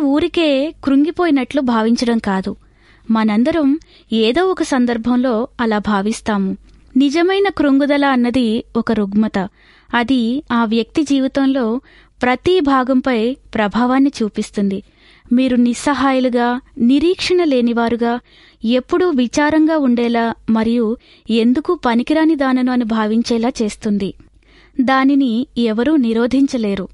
ఊరికే కృంగిపోయినట్లు భావించడం కాదు మనందరం ఏదో ఒక సందర్భంలో అలా భావిస్తాము నిజమైన కృంగుదల అన్నది ఒక రుగ్మత అది ఆ వ్యక్తి జీవితంలో ప్రతి భాగంపై ప్రభావాన్ని చూపిస్తుంది మీరు నిస్సహాయులుగా నిరీక్షణ లేనివారుగా ఎప్పుడూ విచారంగా ఉండేలా మరియు ఎందుకు పనికిరాని దానను అని భావించేలా చేస్తుంది దానిని ఎవరూ నిరోధించలేరు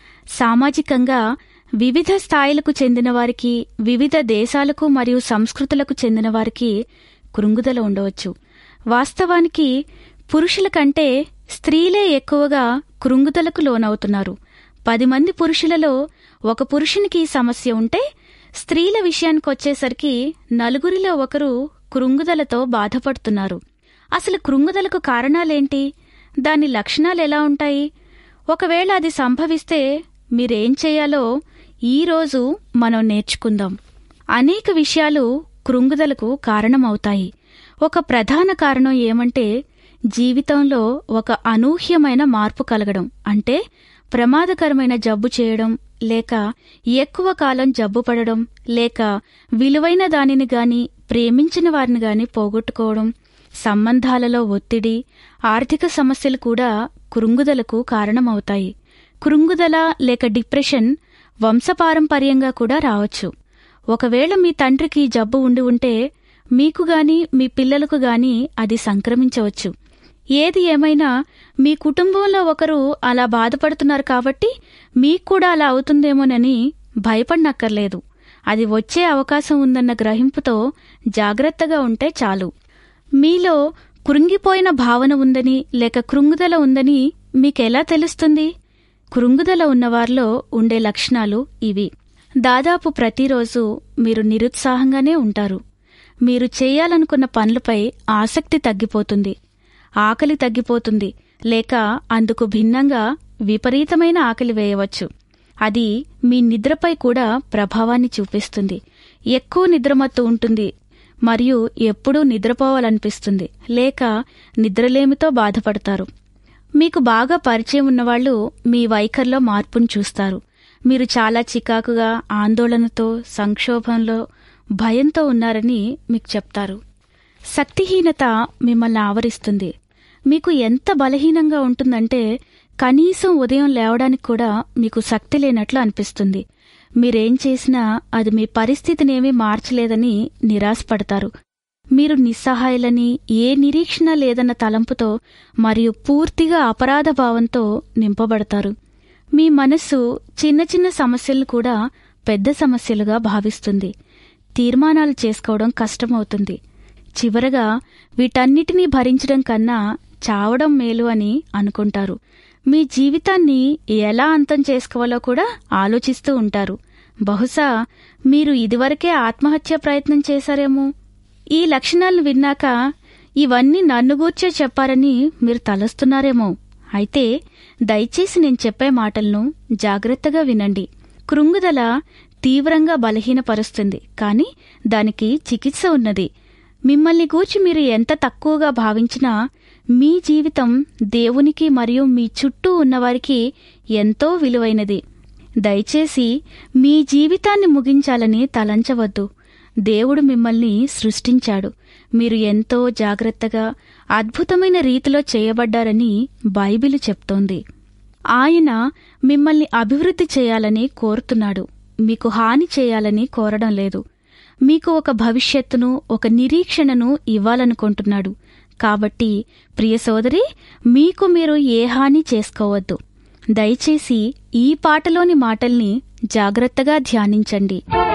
సామాజికంగా వివిధ స్థాయిలకు చెందిన వారికి వివిధ దేశాలకు మరియు సంస్కృతులకు చెందిన వారికి కృంగుదల ఉండవచ్చు వాస్తవానికి పురుషుల కంటే స్త్రీలే ఎక్కువగా కృంగుదలకు లోనవుతున్నారు పది మంది పురుషులలో ఒక పురుషునికి ఈ సమస్య ఉంటే స్త్రీల విషయానికి వచ్చేసరికి నలుగురిలో ఒకరు కృంగుదలతో బాధపడుతున్నారు అసలు కృంగుదలకు కారణాలేంటి దాని లక్షణాలు ఎలా ఉంటాయి ఒకవేళ అది సంభవిస్తే మీరేం చేయాలో ఈరోజు మనం నేర్చుకుందాం అనేక విషయాలు కృంగుదలకు కారణమవుతాయి ఒక ప్రధాన కారణం ఏమంటే జీవితంలో ఒక అనూహ్యమైన మార్పు కలగడం అంటే ప్రమాదకరమైన జబ్బు చేయడం లేక ఎక్కువ కాలం జబ్బు పడడం లేక విలువైన దానిని గాని ప్రేమించిన వారిని గాని పోగొట్టుకోవడం సంబంధాలలో ఒత్తిడి ఆర్థిక సమస్యలు కూడా కృంగుదలకు కారణమవుతాయి కృంగుదల లేక డిప్రెషన్ వంశపారంపర్యంగా కూడా రావచ్చు ఒకవేళ మీ తండ్రికి జబ్బు ఉండి ఉంటే మీకు గాని మీ పిల్లలకు గాని అది సంక్రమించవచ్చు ఏది ఏమైనా మీ కుటుంబంలో ఒకరు అలా బాధపడుతున్నారు కాబట్టి మీకు కూడా అలా అవుతుందేమోనని భయపడనక్కర్లేదు అది వచ్చే అవకాశం ఉందన్న గ్రహింపుతో జాగ్రత్తగా ఉంటే చాలు మీలో కృంగిపోయిన భావన ఉందని లేక కృంగుదల ఉందని మీకెలా తెలుస్తుంది కృంగుదల ఉన్నవారిలో ఉండే లక్షణాలు ఇవి దాదాపు ప్రతిరోజు మీరు నిరుత్సాహంగానే ఉంటారు మీరు చేయాలనుకున్న పనులపై ఆసక్తి తగ్గిపోతుంది ఆకలి తగ్గిపోతుంది లేక అందుకు భిన్నంగా విపరీతమైన ఆకలి వేయవచ్చు అది మీ నిద్రపై కూడా ప్రభావాన్ని చూపిస్తుంది ఎక్కువ నిద్రమత్తు ఉంటుంది మరియు ఎప్పుడూ నిద్రపోవాలనిపిస్తుంది లేక నిద్రలేమితో బాధపడతారు మీకు బాగా పరిచయం ఉన్నవాళ్లు మీ వైఖరిలో మార్పును చూస్తారు మీరు చాలా చికాకుగా ఆందోళనతో సంక్షోభంలో భయంతో ఉన్నారని మీకు చెప్తారు శక్తిహీనత మిమ్మల్ని ఆవరిస్తుంది మీకు ఎంత బలహీనంగా ఉంటుందంటే కనీసం ఉదయం లేవడానికి కూడా మీకు శక్తి లేనట్లు అనిపిస్తుంది మీరేం చేసినా అది మీ పరిస్థితినేమీ మార్చలేదని నిరాశపడతారు మీరు నిస్సహాయులని ఏ నిరీక్షణ లేదన్న తలంపుతో మరియు పూర్తిగా అపరాధ భావంతో నింపబడతారు మీ మనస్సు చిన్న చిన్న సమస్యలను కూడా పెద్ద సమస్యలుగా భావిస్తుంది తీర్మానాలు చేసుకోవడం కష్టమవుతుంది చివరగా వీటన్నిటినీ భరించడం కన్నా చావడం మేలు అని అనుకుంటారు మీ జీవితాన్ని ఎలా అంతం చేసుకోవాలో కూడా ఆలోచిస్తూ ఉంటారు బహుశా మీరు ఇదివరకే ఆత్మహత్య ప్రయత్నం చేశారేమో ఈ లక్షణాలను విన్నాక ఇవన్నీ నన్ను గూర్చే చెప్పారని మీరు తలస్తున్నారేమో అయితే దయచేసి నేను చెప్పే మాటలను జాగ్రత్తగా వినండి కృంగుదల తీవ్రంగా బలహీనపరుస్తుంది కానీ దానికి చికిత్స ఉన్నది మిమ్మల్ని గూర్చి మీరు ఎంత తక్కువగా భావించినా మీ జీవితం దేవునికి మరియు మీ చుట్టూ ఉన్నవారికి ఎంతో విలువైనది దయచేసి మీ జీవితాన్ని ముగించాలని తలంచవద్దు దేవుడు మిమ్మల్ని సృష్టించాడు మీరు ఎంతో జాగ్రత్తగా అద్భుతమైన రీతిలో చేయబడ్డారని బైబిలు చెప్తోంది ఆయన మిమ్మల్ని అభివృద్ధి చేయాలని కోరుతున్నాడు మీకు హాని చేయాలని కోరడం లేదు మీకు ఒక భవిష్యత్తును ఒక నిరీక్షణను ఇవ్వాలనుకుంటున్నాడు కాబట్టి ప్రియ సోదరి మీకు మీరు ఏ హాని చేసుకోవద్దు దయచేసి ఈ పాటలోని మాటల్ని జాగ్రత్తగా ధ్యానించండి